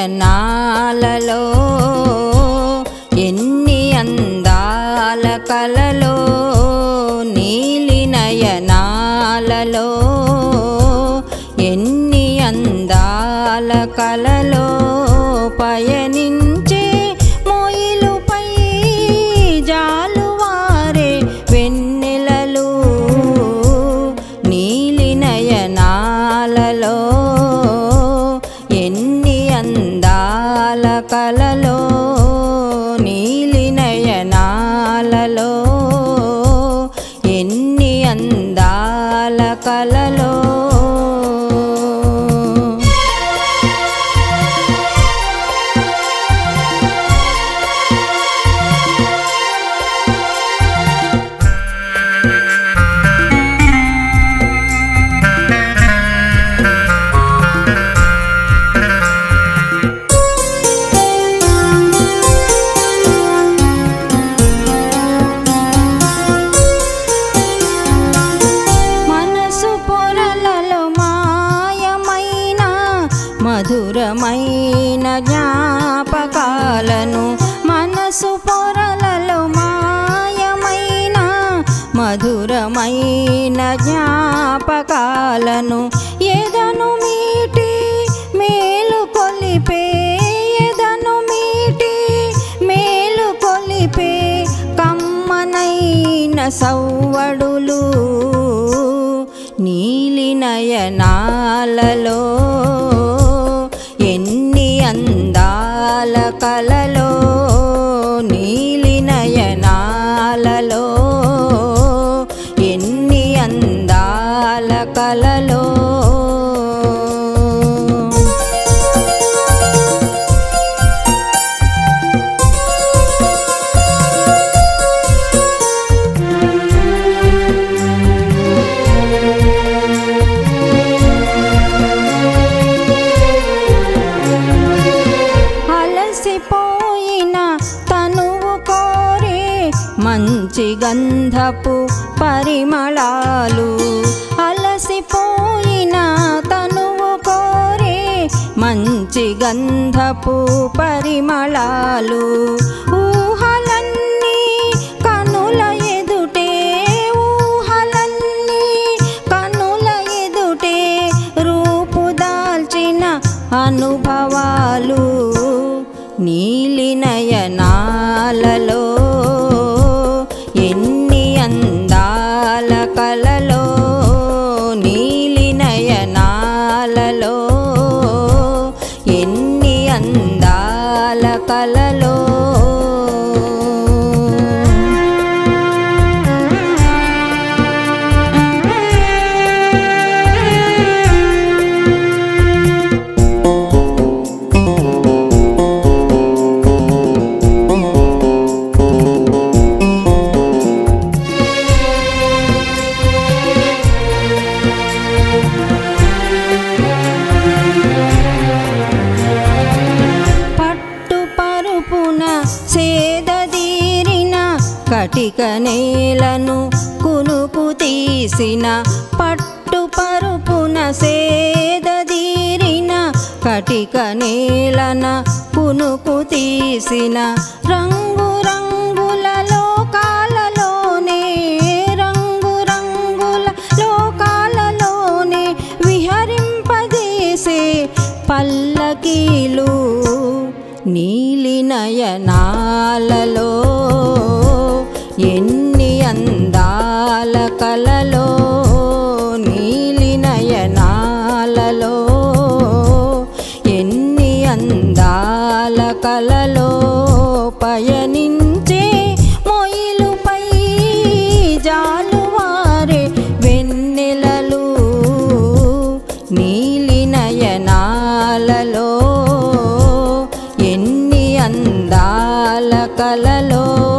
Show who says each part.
Speaker 1: నయనాలలో ఎన్ని అందాల కలలో నీలి నయనాలలో ఎన్ని అందాల కలలో పయనించే మొయిలుపై జాలువారే వెన్నెలలు నీలి నయనాలలో ఎన్ని అందాల కలలో నీలి నయనాలలో ఎన్ని అందాల కలలో మనసు పొరలలో మాయమైన మధురమైన జ్ఞాపకాలను మనసు పొరలలో మాయమైన మధురమైన జ్ఞాపకాలను ఎదను మీటి మేలు కొలిపే ఎదను మీటి మేలు కొలిపే కమ్మనైన సవ్వడులు నీలి నయనాలలో ఎన్ని అందాల కలలో నీలి నయనాలలో ఎన్ని అందాల కలలో అలసిపోయిన తనువు కోరే మంచి గంధపు పరిమళాలు అలసిపోయిన తనువు కోరే మంచి గంధపు పరిమళాలు ఊహలన్నీ కనుల ఎదుటే ఊహలన్నీ కనుల ఎదుటే రూపు దాల్చిన అనుభవాలు నీలి నయనాలలో ఎన్ని అందాల కలలో నీలి నయనాలలో ఎన్ని అందాల కలలో పట్టు పరుపున సేదదీరిన కటిక నేలను కునుకు తీసిన పట్టు పరుపున సేదదీరిన కటిక నేలన కునుకు తీసిన రంగు రంగుల లోకాలలోనే రంగు రంగుల లోకాలలోనే విహరింపజేసే పల్లకీలు నీలి నయనాలలో ఎన్ని అందాల కలలో నీలి నయనాలలో ఎన్ని అందాల కలలో పయనించే మొయిలుపై జాలువారే వెన్నెలలు నీలి నయనాలలో ఎన్ని అందాల కలలో